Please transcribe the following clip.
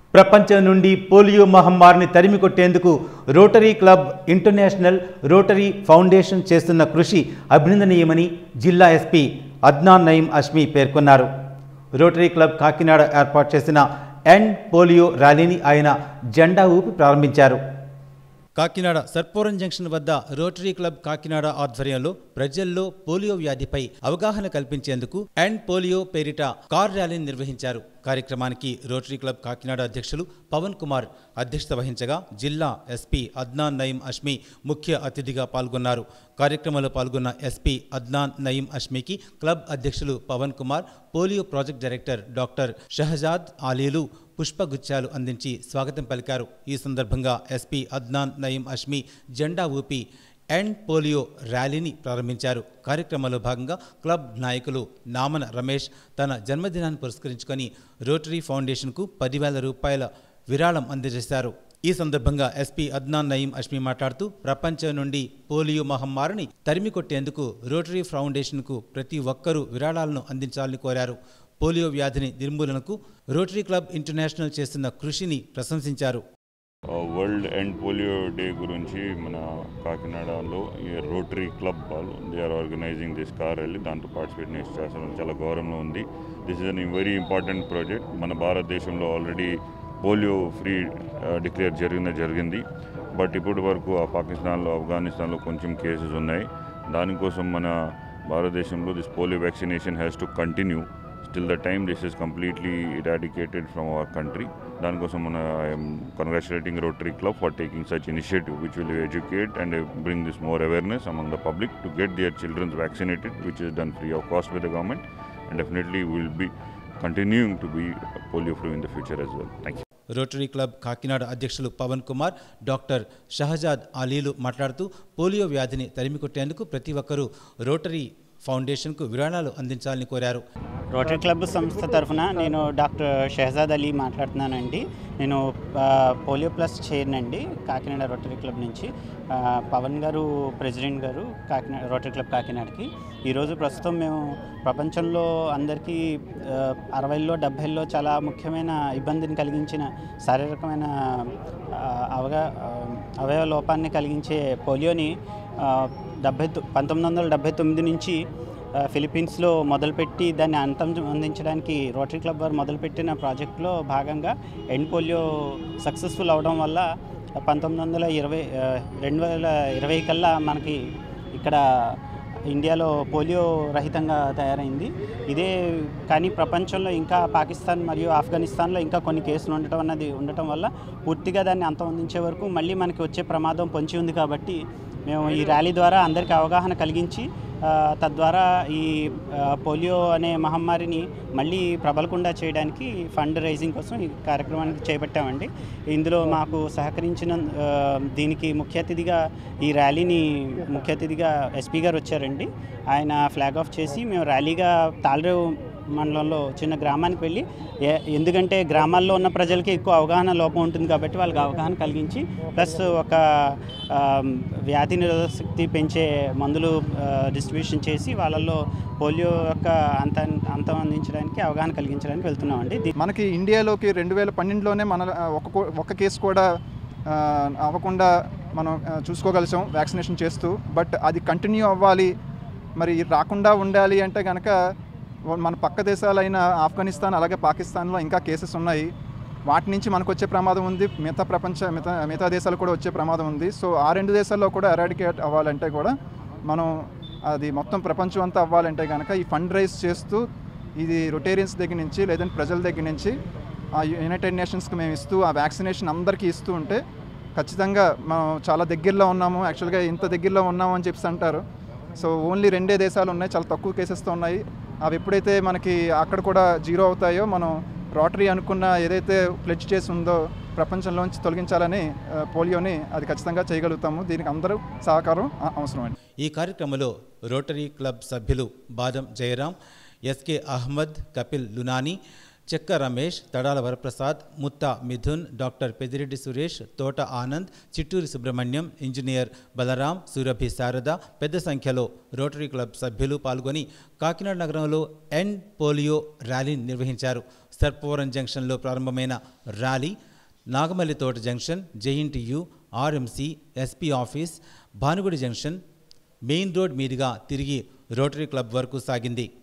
ప్రపంచం నుండి పోలియో మహమ్మారిని తరిమి కొట్టేందుకు rotary club international rotary foundation చేస్తున్న కృషి అభినందనీయమని జిల్లా ఎస్పీ అద్నాన్ నయీం అష్మి పేర్కొన్నారు రోటరీ క్లబ్ కాకినాడ ఏర్పాటు చేసిన ఎండ్ పోలియో ర్యాలీని ఆయన జెండా ఊపి ప్రారంభించారు కాకినాడ సర్పవరం జంక్షన్ వద్ద రోటరీ క్లబ్ కాకినాడ ఆధ్వర్యంలో ప్రజల్లో పోలియో వ్యాధిపై అవగాహన కల్పించేందుకు అండ్ పోలియో పేరిట కార్ ర్యాలీని నిర్వహించారు కార్యక్రమానికి రోటరీ క్లబ్ కాకినాడ అధ్యక్షులు పవన్ కుమార్ అధ్యక్షత వహించగా జిల్లా ఎస్పీ అద్నాన్ నయీం అష్మి ముఖ్య అతిథిగా పాల్గొన్నారు కార్యక్రమంలో పాల్గొన్న ఎస్పీ అద్నాన్ నయీం అష్మికి క్లబ్ అధ్యక్షులు Pavan Kumar polio project director doctor Shahzad ఆలీలు పుష్పగుచ్చాలు అందించి స్వాగతం పలికారు ఈ సందర్భంగా ఎస్పీ అద్నాన్ నయీం అష్మి జెండా ఊపి ఎండ్ పోలియో ర్యాలీని ప్రారంభించారు కార్యక్రమంలో భాగంగా క్లబ్ నాయకులు నామన రమేష్ తన జన్మదినాన్ని పురస్కరించుకొని రోటరీ ఫౌండేషన్కు పదివేల రూపాయల విరాళం అందజేశారు ఈ సందర్భంగా ఎస్పీ అద్నాన్ నయీం అష్మి మాట్లాడుతూ ప్రపంచం నుండి పోలియో మహమ్మారిని తరిమి కొట్టేందుకు రోటరీ ఫౌండేషన్కు ప్రతి ఒక్కరూ విరాళాలను అందించాలని కోరారు పోలియో వ్యాధిని నిర్మూలనకు రోటరీ క్లబ్ ఇంటర్నేషనల్ చేస్తున్న కృషిని ప్రశంసించారు వరల్డ్ ఎండ్ పోలియో డే గురించి మన కాకినాడలో ఈ రోటరీ క్లబ్ వాళ్ళు they are organising this car వెళ్ళి దాంట్లో పార్టిసిపేట్ చేస్తాం చాలా గౌరవంలో ఉంది this is an very important project మన భారతదేశంలో ఆల్రెడీ పోలియో ఫ్రీ డిక్లేర్ జరిగిన జరిగింది బట్ ఇప్పటి వరకు ఆ పాకిస్తాన్లో ఆఫ్ఘనిస్తాన్లో కొంచెం కేసెస్ ఉన్నాయి దానికోసం మన భారతదేశంలో this polio vaccination has to continue still the time this is completely eradicated from our country దానికోసం మన I'm congratulating rotary club for taking such initiative which will educate and bring this more awareness among the public to get their childrens vaccinated which is done free of cost with the government and definitely will be continuing to be polio free in the future as well. Thank you rotary club Kakinada అధ్యక్షులు Pavan Kumar doctor Shahzad అలీలు మాట్లాడుతూ polio వ్యాధిని తరిమికొట్టేందుకు ప్రతి ఒక్కరూ rotary ఫౌండేషన్కు విరాళాలు అందించాలని కోరారు rotary club సంస్థ తరఫున నేను డాక్టర్ షెహజాద్ అలీ మాట్లాడుతున్నానండి నేను ఆ, పోలియో ప్లస్ చైర్ని అండి కాకినాడ రోటరీ క్లబ్ నుంచి ఆ, పవన్ గారు ప్రెసిడెంట్ గారు కాకినాడ రోటరీ క్లబ్ కాకినాడకి ఈరోజు ప్రస్తుతం మేము ప్రపంచంలో అందరికీ ఆ, అరవైలో డెబ్భైలో చాలా ముఖ్యమైన ఇబ్బందిని కలిగించిన శారీరకమైన ఆ, అవగా ఆ, అవయవ లోపాన్ని కలిగించే పోలియోని ఆ, డెబ్భై తొ- పంతొమ్మిది వందల డెబ్భై తొమ్మిది నుంచి ఆ, ఫిలిప్పీన్స్లో మొదలుపెట్టి దాన్ని అంతం అందించడానికి రోటరీ క్లబ్ వారు మొదలుపెట్టిన ప్రాజెక్టులో భాగంగా ఎండ్ పోలియో సక్సెస్ఫుల్ అవడం వల్ల పంతొమ్మిది వందల ఇరవై ఆ, రెండు వేల ఇరవై కల్లా మనకి ఇక్కడ ఇండియాలో పోలియో రహితంగా తయారైంది ఇదే కానీ ప్రపంచంలో ఇంకా పాకిస్తాన్ మరియు ఆఫ్ఘనిస్తాన్లో ఇంకా కొన్ని కేసులు ఉండటం అన్నది ఉండటం వల్ల పూర్తిగా దాన్ని అంతమొందించే వరకు మళ్ళీ మనకి వచ్చే ప్రమాదం పొంచి ఉంది కాబట్టి మేము ఈ ర్యాలీ ద్వారా అందరికీ అవగాహన కలిగించి ఆ, తద్వారా ఈ ఆ, పోలియో అనే మహమ్మారిని మళ్ళీ ప్రబలకుండా చేయడానికి ఫండ్ రైజింగ్ కోసం ఈ కార్యక్రమానికి చేపట్టామండి ఇందులో మాకు సహకరించిన ఆ, దీనికి ముఖ్య అతిథిగా ఈ ర్యాలీని ముఖ్య అతిథిగా ఎస్పీ గారు వచ్చారండి ఆయన ఫ్లాగ్ ఆఫ్ చేసి మేము ర్యాలీగా తాళరేవు మండలంలో చిన్న గ్రామానికి వెళ్ళి ఏ- ఎందుకంటే గ్రామాల్లో ఉన్న ప్రజలకి ఎక్కువ అవగాహన లోపం ఉంటుంది కాబట్టి వాళ్ళకి అవగాహన కలిగించి ప్లస్ ఒక ఆ, వ్యాధి నిరోధక శక్తి పెంచే మందులు డిస్ట్రిబ్యూషన్ చేసి వాళ్ళల్లో పోలియో యొక్క అంత అంతం అందించడానికి అవగాహన కలిగించడానికి వెళ్తున్నామండి దీ- మనకి ఇండియాలోకి రెండు వేల పన్నెండులోనే మన ఆ, ఒక కో- ఒక కేసు కూడా ఆ, అవ్వకుండా మనం ఆ, చూసుకోగలిసాం వ్యాక్సినేషన్ చేస్తూ బట్ అది కంటిన్యూ అవ్వాలి మరి రాకుండా ఉండాలి అంటే కనుక మన పక్క దేశాలైన ఆఫ్ఘనిస్తాన్ అలాగే పాకిస్తాన్లో ఇంకా కేసెస్ ఉన్నాయి వాటి నుంచి మనకు వచ్చే ప్రమాదం ఉంది మిగతా ప్రపంచ మిగతా మిగతా దేశాలు కూడా వచ్చే ప్రమాదం ఉంది సో ఆ రెండు దేశాల్లో కూడా ఎరాడికేట్ అవ్వాలంటే కూడా మనం అది మొత్తం ప్రపంచం అంతా అవ్వాలంటే కనుక ఈ ఫండ్ రైజ్ చేస్తూ ఇది రొటేరియన్స్ దగ్గర నుంచి లేదంటే ప్రజల దగ్గర నుంచి ఆ యునైటెడ్ నేషన్స్కి మేము ఇస్తూ ఆ వ్యాక్సినేషన్ అందరికీ ఇస్తూ ఉంటే ఖచ్చితంగా మనం చాలా దగ్గరలో ఉన్నాము యాక్చువల్గా ఇంత దగ్గరలో ఉన్నాము అని చెప్పి అంటారు సో ఓన్లీ రెండే దేశాలు ఉన్నాయి చాలా తక్కువ కేసెస్తో ఉన్నాయి అవి ఎప్పుడైతే మనకి అక్కడ కూడా జీరో అవుతాయో మనం రోటరీ అనుకున్న ఏదైతే ప్లెడ్జ్ చేసి ఉందో ప్రపంచంలోంచి తొలగించాలని ఆ, పోలియోని అది ఖచ్చితంగా చేయగలుగుతాము దీనికి అందరూ సహకారం ఆ- అవసరం అండి ఈ కార్యక్రమంలో రోటరీ క్లబ్ సభ్యులు Badam Jayaram SK Ahmed Kapil Lunani Chekka Ramesh Tadala Varaprasad Mutta Mithun doctor Pedireddy Suresh Thota Anand Chitturi Subrahmanyam engineer Balaram Surabhi Sarada పెద్ద సంఖ్యలో రోటరీ క్లబ్ సభ్యులు పాల్గొని కాకినాడ నగరంలో ఎండ్ పోలియో ర్యాలీని నిర్వహించారు సర్పవరం జంక్షన్లో ప్రారంభమైన rally Nagamalli Thota junction JNTU RMC SP office Bhanugudi junction main road మీదుగా తిరిగి రోటరీ క్లబ్ వరకు సాగింది